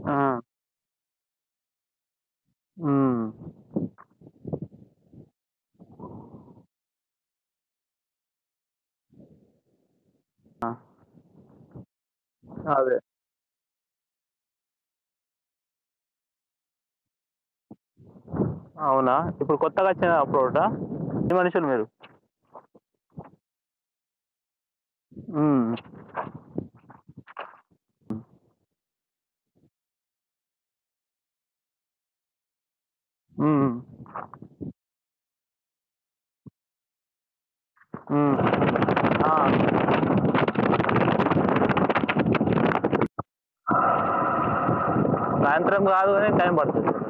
ఆ! హ్మ్. ఆ! అదే. అవునా? ఇప్పుడు కొత్తగా వచ్చిన అప్రోటా? ఎన్ని మనుషులు మీరు? హ్మ్. హ్మ్. హ్మ్. ఆ! సాయంత్రం కాదు గానీ టైం పడుతది.